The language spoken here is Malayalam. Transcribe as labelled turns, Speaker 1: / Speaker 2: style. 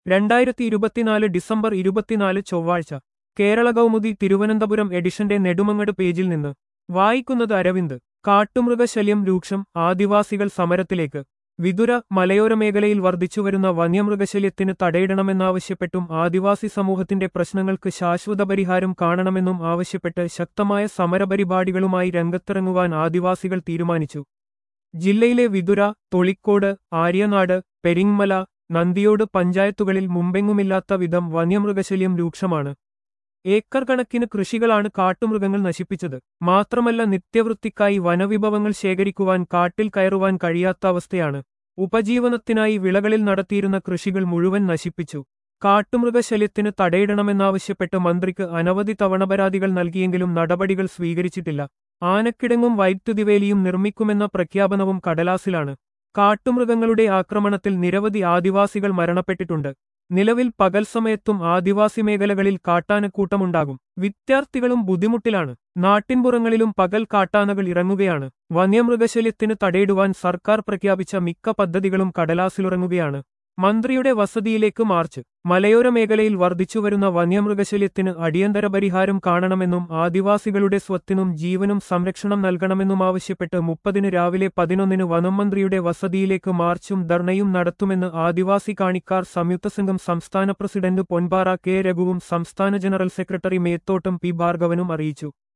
Speaker 1: രണ്ടായിരത്തി ഇരുപത്തിനാല് ഡിസംബർ ഇരുപത്തിനാല് ചൊവ്വാഴ്ച കേരള കൗമുദി തിരുവനന്തപുരം എഡിഷന്റെ നെടുമങ്ങട് പേജിൽ നിന്ന് വായിക്കുന്നത് അരവിന്ദ് കാട്ടുമൃഗശല്യം രൂക്ഷം ആദിവാസികൾ സമരത്തിലേക്ക് വിതുര മലയോര മേഖലയിൽ വർദ്ധിച്ചുവരുന്ന വന്യമൃഗശല്യത്തിന് തടയിടണമെന്നാവശ്യപ്പെട്ടും ആദിവാസി സമൂഹത്തിന്റെ പ്രശ്നങ്ങൾക്ക് ശാശ്വത പരിഹാരം കാണണമെന്നും ആവശ്യപ്പെട്ട് ശക്തമായ സമരപരിപാടികളുമായി രംഗത്തിറങ്ങുവാൻ ആദിവാസികൾ തീരുമാനിച്ചു ജില്ലയിലെ വിതുര തൊളിക്കോട് ആര്യനാട് പെരിങ്മല നന്ദിയോട് പഞ്ചായത്തുകളിൽ മുമ്പെങ്ങുമില്ലാത്ത വിധം വന്യമൃഗശല്യം രൂക്ഷമാണ് ഏക്കർ കണക്കിന് കൃഷികളാണ് കാട്ടുമൃഗങ്ങൾ നശിപ്പിച്ചത് മാത്രമല്ല നിത്യവൃത്തിക്കായി വനവിഭവങ്ങൾ ശേഖരിക്കുവാൻ കാട്ടിൽ കയറുവാൻ കഴിയാത്ത അവസ്ഥയാണ് ഉപജീവനത്തിനായി വിളകളിൽ നടത്തിയിരുന്ന കൃഷികൾ മുഴുവൻ നശിപ്പിച്ചു കാട്ടുമൃഗശല്യത്തിന് തടയിടണമെന്നാവശ്യപ്പെട്ട് മന്ത്രിക്ക് അനവധി തവണ പരാതികൾ നൽകിയെങ്കിലും നടപടികൾ സ്വീകരിച്ചിട്ടില്ല ആനക്കിടങ്ങും വൈദ്യുതിവേലിയും നിർമ്മിക്കുമെന്ന പ്രഖ്യാപനവും കടലാസിലാണ് കാട്ടുമൃഗങ്ങളുടെ ആക്രമണത്തിൽ നിരവധി ആദിവാസികൾ മരണപ്പെട്ടിട്ടുണ്ട് നിലവിൽ പകൽ സമയത്തും ആദിവാസി മേഖലകളിൽ കാട്ടാനക്കൂട്ടമുണ്ടാകും വിദ്യാർത്ഥികളും ബുദ്ധിമുട്ടിലാണ് നാട്ടിൻപുറങ്ങളിലും പകൽ കാട്ടാനകൾ ഇറങ്ങുകയാണ് വന്യമൃഗശല്യത്തിന് തടയിടുവാൻ സർക്കാർ പ്രഖ്യാപിച്ച മിക്ക പദ്ധതികളും കടലാസിലുറങ്ങുകയാണ് മന്ത്രിയുടെ വസതിയിലേക്ക് മാർച്ച് മലയോര മേഖലയിൽ വർദ്ധിച്ചുവരുന്ന വന്യമൃഗശല്യത്തിന് അടിയന്തര പരിഹാരം കാണണമെന്നും ആദിവാസികളുടെ സ്വത്തിനും ജീവനും സംരക്ഷണം നൽകണമെന്നും ആവശ്യപ്പെട്ട് മുപ്പതിന് രാവിലെ പതിനൊന്നിന് വനംമന്ത്രിയുടെ വസതിയിലേക്ക് മാർച്ചും ധർണയും നടത്തുമെന്ന് ആദിവാസി കാണിക്കാർ സംയുക്ത സംഘം സംസ്ഥാന പ്രസിഡന്റ് പൊൻപാറ കെ രഘുവും സംസ്ഥാന ജനറൽ സെക്രട്ടറി മേത്തോട്ടം പി ഭാർഗവനും അറിയിച്ചു